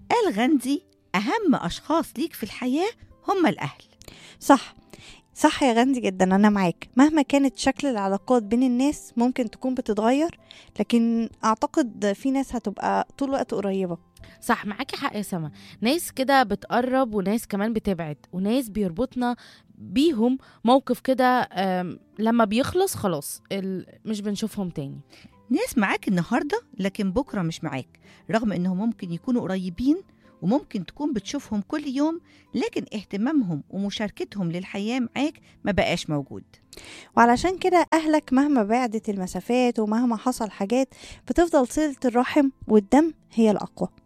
قال غاندي أهم أشخاص ليك في الحياة هم الأهل صح صح يا غاندي جدا أنا معاك مهما كانت شكل العلاقات بين الناس ممكن تكون بتتغير لكن أعتقد في ناس هتبقى طول الوقت قريبة صح معاكي حق يا سما ناس كده بتقرب وناس كمان بتبعد وناس بيربطنا بيهم موقف كده آم، لما بيخلص خلاص ال- مش بنشوفهم تاني ناس معاك النهاردة لكن بكرة مش معاك رغم إنهم ممكن يكونوا قريبين وممكن تكون بتشوفهم كل يوم لكن اهتمامهم ومشاركتهم للحياة معاك ما بقاش موجود وعلشان كده أهلك مهما بعدت المسافات ومهما حصل حاجات بتفضل صلة الرحم والدم هي الأقوى